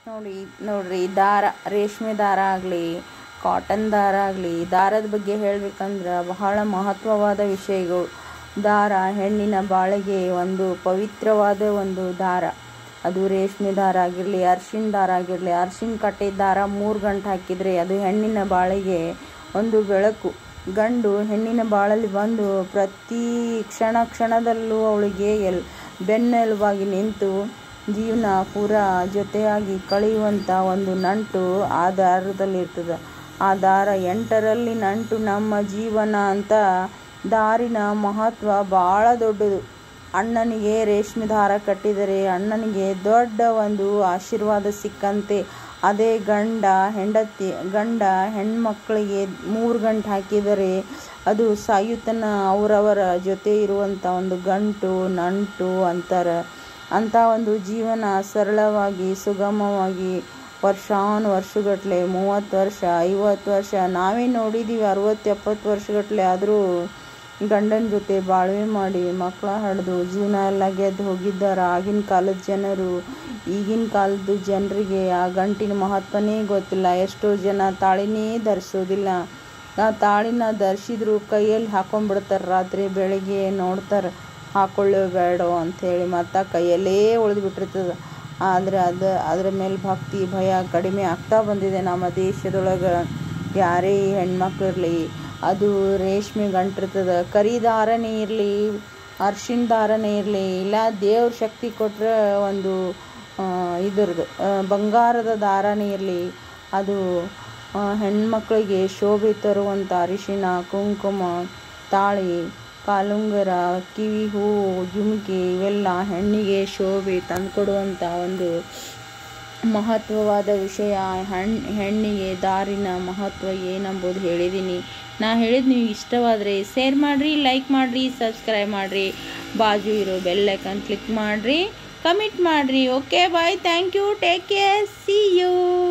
ನೋಡಿ ನೋಡ್ರಿ ದಾರ ರೇಷ್ಮೆ ದಾರ ಆಗಲಿ ಕಾಟನ್ ದಾರ ಆಗಲಿ ದಾರದ ಬಗ್ಗೆ ಹೇಳ್ಬೇಕಂದ್ರೆ ಬಹಳ ಮಹತ್ವವಾದ ವಿಷಯಗಳು ದಾರ ಹೆಣ್ಣಿನ ಬಾಳಿಗೆ ಒಂದು ಪವಿತ್ರವಾದ ಒಂದು ದಾರ ಅದು ರೇಷ್ಮೆ ದಾರ ಆಗಿರಲಿ ಅರ್ಶಿನ ದಾರ ಆಗಿರಲಿ ಅರ್ಶಿನ ಕಟ್ಟಿದ ದಾರ ಮೂರು ಗಂಟೆ ಹಾಕಿದರೆ ಅದು ಹೆಣ್ಣಿನ ಬಾಳಿಗೆ ಒಂದು ಬೆಳಕು ಗಂಡು ಹೆಣ್ಣಿನ ಬಾಳಲ್ಲಿ ಬಂದು ಪ್ರತಿ ಕ್ಷಣ ಕ್ಷಣದಲ್ಲೂ ಅವಳಿಗೆ ಎಲ್ ಬೆನ್ನೆಲುಬಾಗಿ ನಿಂತು ಜೀವನ ಪೂರ ಜೊತೆಯಾಗಿ ಕಳೆಯುವಂಥ ಒಂದು ನಂಟು ಆ ದಾರದಲ್ಲಿರ್ತದೆ ಆ ದಾರ ಎಂಟರಲ್ಲಿ ನಂಟು ನಮ್ಮ ಜೀವನ ಅಂತ ದಾರಿನ ಮಹತ್ವ ಭಾಳ ದೊಡ್ಡದು ಅಣ್ಣನಿಗೆ ರೇಷ್ಮೆ ದಾರ ಕಟ್ಟಿದರೆ ಅಣ್ಣನಿಗೆ ದೊಡ್ಡ ಒಂದು ಆಶೀರ್ವಾದ ಸಿಕ್ಕಂತೆ ಅದೇ ಗಂಡ ಹೆಂಡತಿ ಗಂಡ ಹೆಣ್ಮಕ್ಳಿಗೆ ಮೂರು ಗಂಟು ಹಾಕಿದರೆ ಅದು ಸಾಯುತನ ಅವರವರ ಜೊತೆ ಇರುವಂಥ ಒಂದು ಗಂಟು ನಂಟು ಅಂತಾರೆ ಅಂಥ ಒಂದು ಜೀವನ ಸರಳವಾಗಿ ಸುಗಮವಾಗಿ ವರ್ಷಾನು ವರ್ಷಗಟ್ಟಲೆ ಮೂವತ್ತು ವರ್ಷ ಐವತ್ತು ವರ್ಷ ನಾವೇ ನೋಡಿದ್ದೀವಿ ಅರುವತ್ತು ಎಪ್ಪತ್ತು ವರ್ಷಗಟ್ಟಲೆ ಆದರೂ ಗಂಡನ ಜೊತೆ ಬಾಳ್ವೆ ಮಾಡಿ ಮಕ್ಕಳ ಹಡ್ದು ಜೀವನ ಎಲ್ಲ ಗೆದ್ದು ಹೋಗಿದ್ದಾರೆ ಆಗಿನ ಕಾಲದ ಜನರು ಈಗಿನ ಕಾಲದ ಜನರಿಗೆ ಆ ಗಂಟಿನ ಮಹತ್ವನೇ ಗೊತ್ತಿಲ್ಲ ಎಷ್ಟೋ ಜನ ತಾಳಿನೇ ಧರಿಸೋದಿಲ್ಲ ಆ ತಾಳಿನ ಧರಿಸಿದ್ರು ಕೈಯಲ್ಲಿ ಹಾಕೊಂಡ್ಬಿಡ್ತಾರೆ ರಾತ್ರಿ ಬೆಳಿಗ್ಗೆ ನೋಡ್ತಾರೆ ಹಾಕೊಳ್ಳೋ ಬೇಡೋ ಅಂಥೇಳಿ ಮತ್ತು ಕೈಯಲ್ಲೇ ಉಳಿದು ಬಿಟ್ಟಿರ್ತದೆ ಆದರೆ ಅದು ಅದರ ಮೇಲೆ ಭಕ್ತಿ ಭಯ ಕಡಿಮೆ ಆಗ್ತಾ ಬಂದಿದೆ ನಮ್ಮ ದೇಶದೊಳಗೆ ಯಾರೇ ಹೆಣ್ಮಕ್ಳು ಇರಲಿ ಅದು ರೇಷ್ಮೆ ಗಂಟಿರ್ತದೆ ಕರಿ ದಾರನೇ ಇರಲಿ ಅರ್ಶಿನ ದಾರನೇ ಇರಲಿ ಇಲ್ಲ ದೇವ್ರ ಶಕ್ತಿ ಕೊಟ್ಟರೆ ಒಂದು ಇದ್ರದ್ದು ಬಂಗಾರದ ದಾರನೇ ಇರಲಿ ಅದು ಹೆಣ್ಮಕ್ಳಿಗೆ ಶೋಭೆ ತರುವಂಥ ಅರಿಶಿನ ಕುಂಕುಮ ತಾಳಿ ಕಾಲುಂಗರ ಕಿವಿ ಹೂವು ಜುಮುಕಿ ಇವೆಲ್ಲ ಹೆಣ್ಣಿಗೆ ಶೋಭೆ ತಂದುಕೊಡುವಂಥ ಒಂದು ಮಹತ್ವವಾದ ವಿಷಯ ಹೆಣ್ ಹೆಣ್ಣಿಗೆ ದಾರಿನ ಮಹತ್ವ ಏನಂಬುದು ಹೇಳಿದ್ದೀನಿ ನಾ ಹೇಳಿದ ನೀವು ಇಷ್ಟವಾದರೆ ಶೇರ್ ಮಾಡಿರಿ ಲೈಕ್ ಮಾಡಿರಿ ಸಬ್ಸ್ಕ್ರೈಬ್ ಮಾಡಿರಿ ಬಾಜು ಇರೋ ಬೆಲ್ಲೈಕನ್ ಕ್ಲಿಕ್ ಮಾಡಿರಿ ಕಮೆಂಟ್ ಮಾಡಿರಿ okay bye thank you take care see you